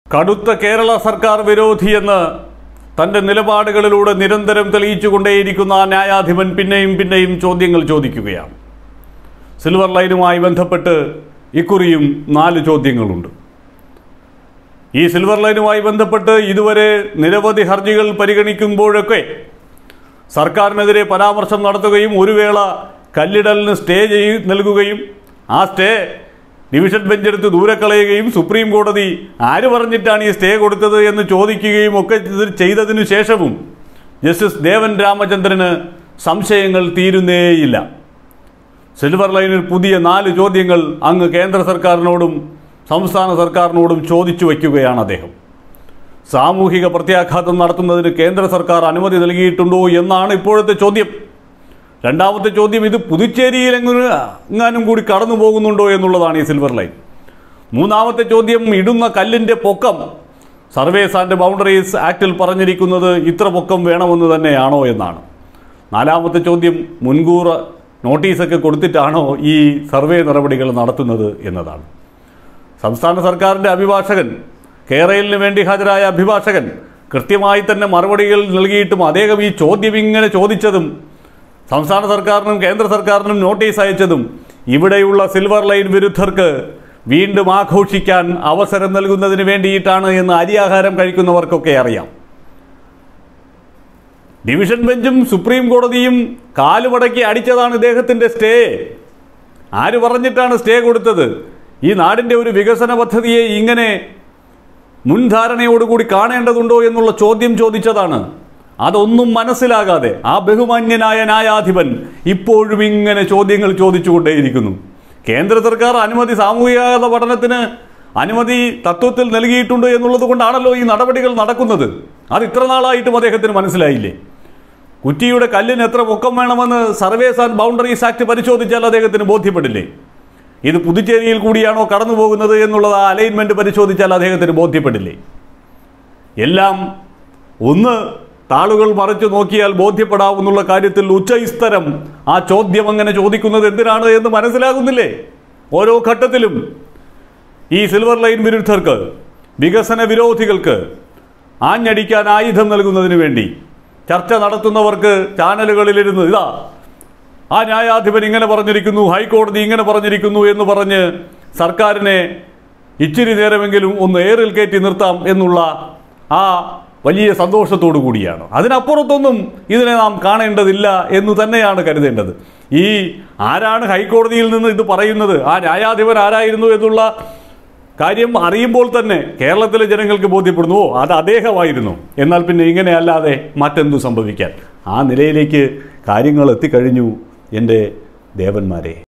കടുത്ത കേരള സർക്കാർ വിരോധിയെന്ന് തന്റെ നിലപാടുകളിലൂടെ നിരന്തരം തെളിയിച്ചുകൊണ്ടേയിരിക്കുന്ന ആ ന്യായാധിപൻ പിന്നെയും പിന്നെയും ചോദ്യങ്ങൾ ചോദിക്കുകയാണ് സിൽവർ ലൈനുമായി ബന്ധപ്പെട്ട് ഇക്കുറിയും നാല് ചോദ്യങ്ങളുണ്ട് ഈ സിൽവർ ലൈനുമായി ബന്ധപ്പെട്ട് ഇതുവരെ നിരവധി ഹർജികൾ പരിഗണിക്കുമ്പോഴൊക്കെ സർക്കാരിനെതിരെ പരാമർശം നടത്തുകയും ഒരു വേള കല്ലിടലിന് സ്റ്റേ ചെയ് നൽകുകയും ആ സ്റ്റേ ഡിവിഷൻ ബെഞ്ചെടുത്ത് ദൂരെ കളയുകയും സുപ്രീം കോടതി ആര് പറഞ്ഞിട്ടാണ് ഈ സ്റ്റേ കൊടുത്തത് എന്ന് ചോദിക്കുകയും ഒക്കെ ഇത് ചെയ്തതിനു ശേഷവും ജസ്റ്റിസ് ദേവൻ രാമചന്ദ്രന് സംശയങ്ങൾ തീരുന്നേയില്ല സിൽവർ ലൈനിൽ പുതിയ നാല് ചോദ്യങ്ങൾ അങ്ങ് കേന്ദ്ര സർക്കാരിനോടും സംസ്ഥാന സർക്കാരിനോടും ചോദിച്ചു വയ്ക്കുകയാണ് അദ്ദേഹം സാമൂഹിക പ്രത്യാഘാതം നടത്തുന്നതിന് കേന്ദ്ര സർക്കാർ അനുമതി നൽകിയിട്ടുണ്ടോ എന്നാണ് ഇപ്പോഴത്തെ ചോദ്യം രണ്ടാമത്തെ ചോദ്യം ഇത് പുതുച്ചേരിയിൽ എങ്ങനെ എങ്ങാനും കൂടി കടന്നു പോകുന്നുണ്ടോ എന്നുള്ളതാണ് ഈ സിൽവർ ലൈൻ മൂന്നാമത്തെ ചോദ്യം ഇടുന്ന കല്ലിൻ്റെ പൊക്കം സർവേസ് ആൻഡ് ബൗണ്ടറീസ് ആക്ടിൽ പറഞ്ഞിരിക്കുന്നത് ഇത്ര പൊക്കം വേണമെന്ന് തന്നെയാണോ എന്നാണ് നാലാമത്തെ ചോദ്യം മുൻകൂർ നോട്ടീസൊക്കെ കൊടുത്തിട്ടാണോ ഈ സർവേ നടപടികൾ നടത്തുന്നത് എന്നതാണ് സംസ്ഥാന സർക്കാരിൻ്റെ അഭിഭാഷകൻ കേരളിന് വേണ്ടി ഹാജരായ അഭിഭാഷകൻ കൃത്യമായി തന്നെ മറുപടികൾ നൽകിയിട്ടും അദ്ദേഹം ഈ ചോദ്യം ഇങ്ങനെ ചോദിച്ചതും സംസ്ഥാന സർക്കാരിനും കേന്ദ്ര സർക്കാരിനും നോട്ടീസ് അയച്ചതും ഇവിടെയുള്ള സിൽവർ ലൈൻ വിരുദ്ധർക്ക് വീണ്ടും ആഘോഷിക്കാൻ അവസരം നൽകുന്നതിന് വേണ്ടിയിട്ടാണ് എന്ന് അരിയാഹാരം കഴിക്കുന്നവർക്കൊക്കെ അറിയാം ഡിവിഷൻ ബെഞ്ചും സുപ്രീം കോടതിയും കാലുമടക്കി അടിച്ചതാണ് ഇദ്ദേഹത്തിൻ്റെ സ്റ്റേ ആര് പറഞ്ഞിട്ടാണ് സ്റ്റേ കൊടുത്തത് ഈ നാടിൻ്റെ ഒരു വികസന പദ്ധതിയെ ഇങ്ങനെ മുൻധാരണയോടുകൂടി കാണേണ്ടതുണ്ടോ എന്നുള്ള ചോദ്യം ചോദിച്ചതാണ് അതൊന്നും മനസ്സിലാകാതെ ആ ബഹുമാന്യനായ ന്യായാധിപൻ ഇപ്പോഴും ഇങ്ങനെ ചോദ്യങ്ങൾ ചോദിച്ചുകൊണ്ടേയിരിക്കുന്നു കേന്ദ്ര സർക്കാർ അനുമതി സാമൂഹിക പഠനത്തിന് അനുമതി തത്വത്തിൽ നൽകിയിട്ടുണ്ട് എന്നുള്ളത് കൊണ്ടാണല്ലോ ഈ നടപടികൾ നടക്കുന്നത് അത് ഇത്ര നാളായിട്ടും അദ്ദേഹത്തിന് മനസ്സിലായില്ലേ കുറ്റിയുടെ കല്ലിന് എത്ര പൊക്കം വേണമെന്ന് സർവേസ് ആൻഡ് ബൗണ്ടറീസ് ആക്ട് പരിശോധിച്ചാൽ അദ്ദേഹത്തിന് ബോധ്യപ്പെടില്ലേ ഇത് പുതുച്ചേരിയിൽ കൂടിയാണോ കടന്നു പോകുന്നത് എന്നുള്ളത് ആ അലൈൻമെന്റ് പരിശോധിച്ചാൽ അദ്ദേഹത്തിന് ബോധ്യപ്പെടില്ലേ എല്ലാം ഒന്ന് താളുകൾ മറിച്ചു നോക്കിയാൽ ബോധ്യപ്പെടാവുന്നുള്ള കാര്യത്തിൽ ഉച്ചസ്ഥരം ആ ചോദ്യം അങ്ങനെ ചോദിക്കുന്നത് എന്തിനാണ് എന്ന് മനസ്സിലാകുന്നില്ലേ ഓരോ ഘട്ടത്തിലും ഈ സിൽവർ ലൈൻ വിരുദ്ധർക്ക് വികസന വിരോധികൾക്ക് ആഞ്ഞടിക്കാൻ ആയുധം നൽകുന്നതിന് വേണ്ടി ചർച്ച നടത്തുന്നവർക്ക് ചാനലുകളിലിരുന്ന് ഇതാ ആ ന്യായാധിപൻ ഇങ്ങനെ പറഞ്ഞിരിക്കുന്നു ഹൈക്കോടതി ഇങ്ങനെ പറഞ്ഞിരിക്കുന്നു എന്ന് പറഞ്ഞ് സർക്കാരിനെ ഇച്ചിരി നേരമെങ്കിലും ഒന്ന് ഏറിൽ കയറ്റി നിർത്താം എന്നുള്ള ആ വലിയ സന്തോഷത്തോടു കൂടിയാണ് അതിനപ്പുറത്തൊന്നും ഇതിനെ നാം കാണേണ്ടതില്ല എന്ന് തന്നെയാണ് കരുതേണ്ടത് ഈ ആരാണ് ഹൈക്കോടതിയിൽ നിന്ന് ഇത് പറയുന്നത് ആ ന്യായാധിപൻ ആരായിരുന്നു എന്നുള്ള കാര്യം അറിയുമ്പോൾ തന്നെ കേരളത്തിലെ ജനങ്ങൾക്ക് ബോധ്യപ്പെടുന്നു ഓ അത് അദ്ദേഹമായിരുന്നു എന്നാൽ പിന്നെ ഇങ്ങനെയല്ലാതെ മറ്റെന്തു സംഭവിക്കാൻ ആ നിലയിലേക്ക് കാര്യങ്ങൾ എത്തിക്കഴിഞ്ഞു എൻ്റെ ദേവന്മാരെ